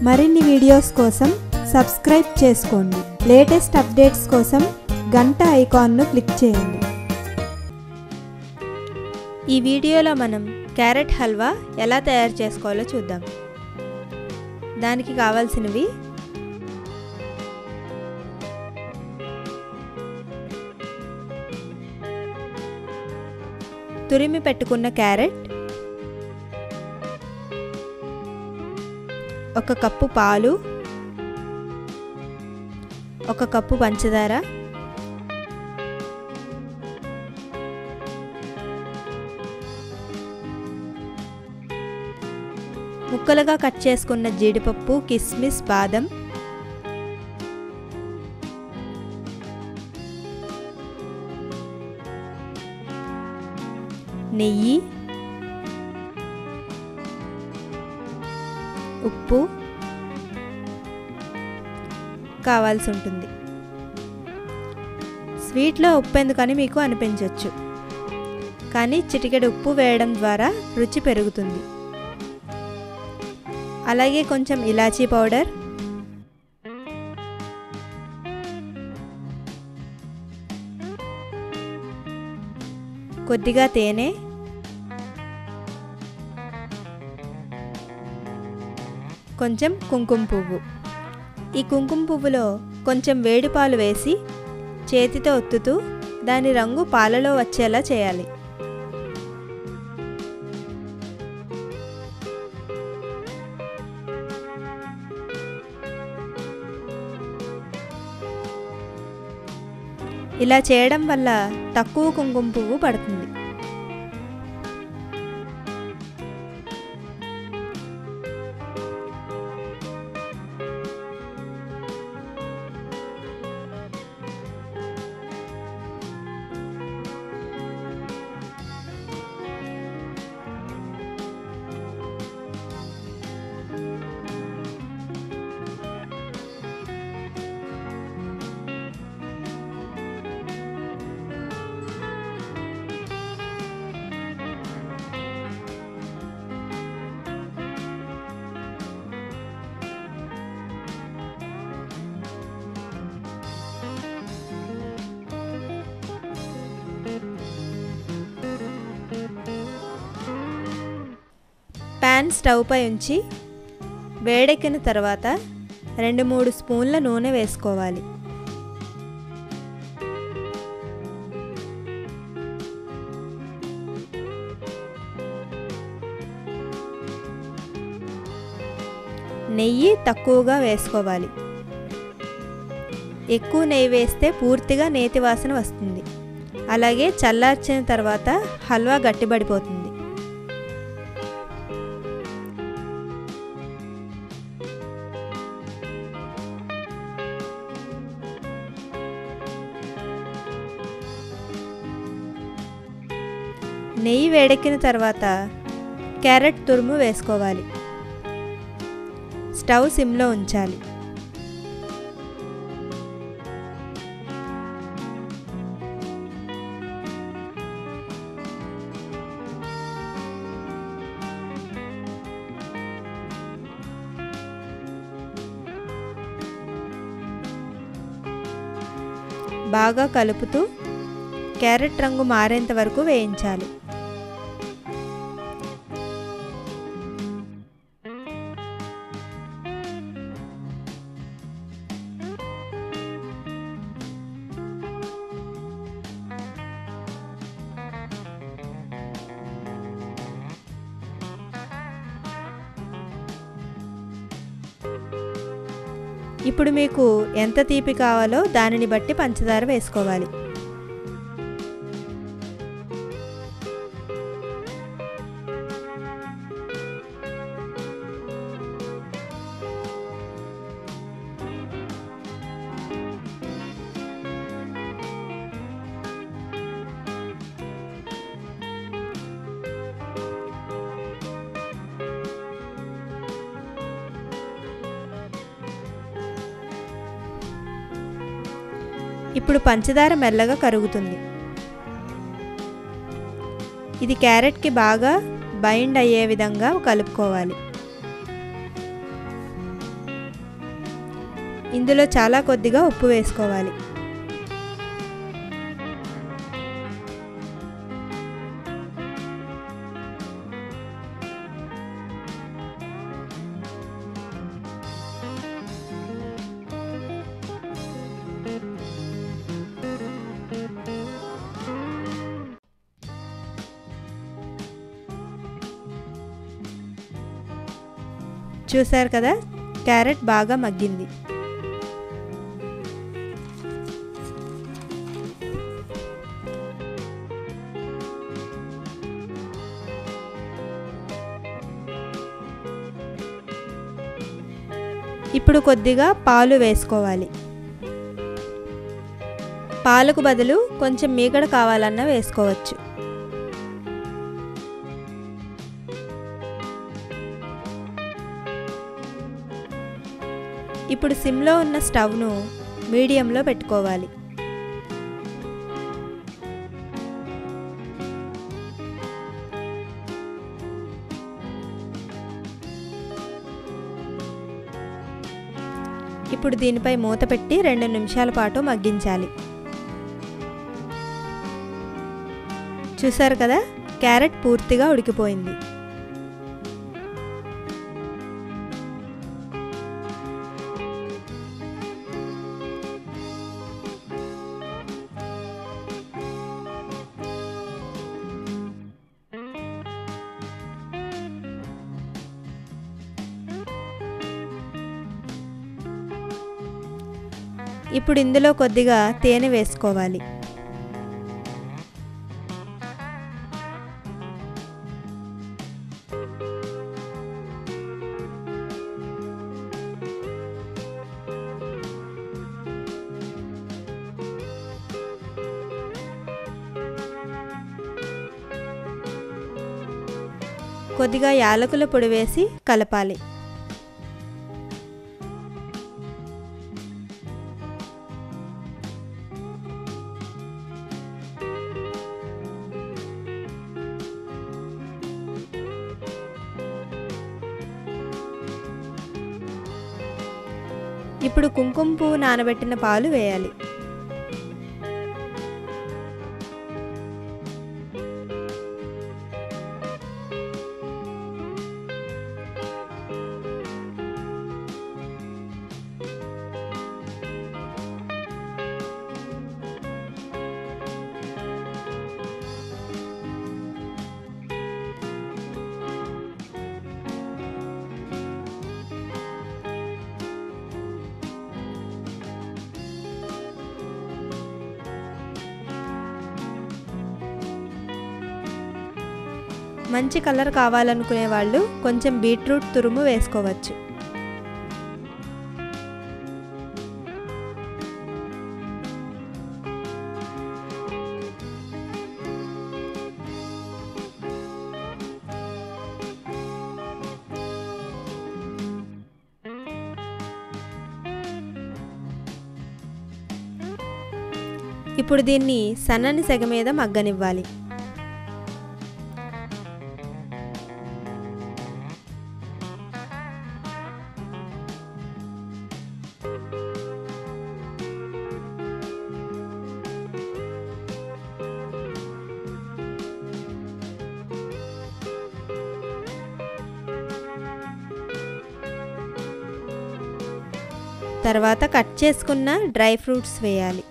మరిన్ని వీడియోస్ కోసం సబ్స్క్రైబ్ చేసుకోండి లేటెస్ట్ అప్డేట్స్ కోసం గంట ఐకాన్ను క్లిక్ చేయండి ఈ వీడియోలో మనం క్యారెట్ హల్వా ఎలా తయారు చేసుకోవాలో చూద్దాం దానికి కావాల్సినవి తురిమి పెట్టుకున్న క్యారెట్ ఒక కప్పు పాలు ఒక కప్పు పంచదార ముక్కలుగా కట్ చేసుకున్న జీడిపప్పు కిస్మిస్ బాదం నెయ్యి ఉప్పు కావాల్సి ఉంటుంది స్వీట్లో ఉప్పు ఎందుకని మీకు అనిపించవచ్చు కానీ చిటికెడు ఉప్పు వేయడం ద్వారా రుచి పెరుగుతుంది అలాగే కొంచెం ఇలాచీ పౌడర్ కొద్దిగా తేనె కొంచెం కుంకుమ పువ్వు ఈ కుంకుమ పువ్వులో కొంచెం వేడి పాలు వేసి చేతితో ఒత్తుతూ దాని రంగు పాలలో వచ్చేలా చేయాలి ఇలా చేయడం వల్ల తక్కువ కుంకుమ పువ్వు పడుతుంది ప్యాన్ స్టవ్ పై ఉంచి వేడెక్కిన తర్వాత రెండు మూడు స్పూన్ల నూనె వేసుకోవాలి నెయ్యి తక్కువగా వేసుకోవాలి ఎక్కువ నెయ్యి వేస్తే పూర్తిగా నేతి వాసన వస్తుంది అలాగే చల్లార్చిన తర్వాత హల్వా గట్టిపడిపోతుంది నెయ్యి వేడెక్కిన తర్వాత క్యారెట్ తురుము వేసుకోవాలి స్టవ్ సిమ్లో ఉంచాలి బాగా కలుపుతూ క్యారెట్ రంగు మారేంత వరకు వేయించాలి ఇప్పుడు మీకు ఎంత తీపి కావాలో దానిని బట్టి పంచదార వేసుకోవాలి ఇప్పుడు పంచదార మెల్లగా కరుగుతుంది ఇది క్యారెట్కి బాగా బైండ్ అయ్యే విధంగా కలుపుకోవాలి ఇందులో చాలా కొద్దిగా ఉప్పు వేసుకోవాలి చూశారు కదా క్యారెట్ బాగా మగ్గింది ఇప్పుడు కొద్దిగా పాలు వేసుకోవాలి పాలకు బదులు కొంచెం మీగడ కావాలన్నా వేసుకోవచ్చు ఇప్పుడు సిమ్లో ఉన్న స్టవ్ను మీడియంలో పెట్టుకోవాలి ఇప్పుడు దీనిపై మూత పెట్టి రెండు నిమిషాల పాటు మగ్గించాలి చూసారు కదా క్యారెట్ పూర్తిగా ఉడికిపోయింది ఇప్పుడు ఇందులో కొద్దిగా తేనె వేసుకోవాలి కొద్దిగా యాలకుల పొడి వేసి కలపాలి ఇప్పుడు కుంకుమ పువ్వు నానబెట్టిన పాలు వేయాలి మంచి కలర్ కావాలనుకునే వాళ్ళు కొంచెం బీట్రూట్ తురుము వేసుకోవచ్చు ఇప్పుడు దీన్ని సన్నని సెగ మీద మగ్గనివ్వాలి తర్వాత కట్ చేసుకున్న డ్రై ఫ్రూట్స్ వేయాలి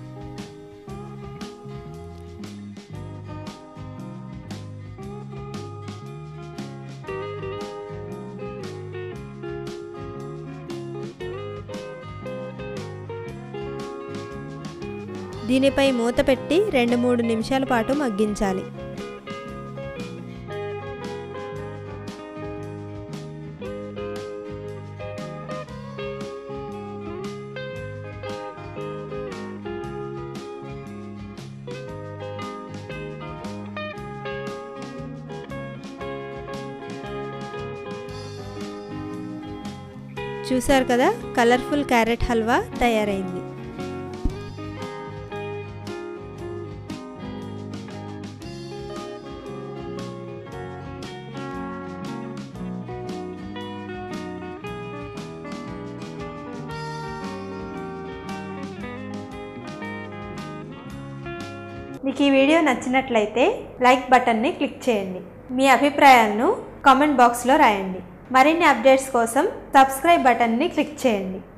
దీనిపై మూత పెట్టి రెండు మూడు నిమిషాల పాటు మగ్గించాలి చూశారు కదా కలర్ఫుల్ క్యారెట్ హల్వా తయారైంది మీకు ఈ వీడియో నచ్చినట్లయితే లైక్ బటన్ని క్లిక్ చేయండి మీ అభిప్రాయాలను కామెంట్ బాక్స్లో రాయండి మరిన్ని అప్డేట్స్ కోసం సబ్స్క్రైబ్ బటన్ని క్లిక్ చేయండి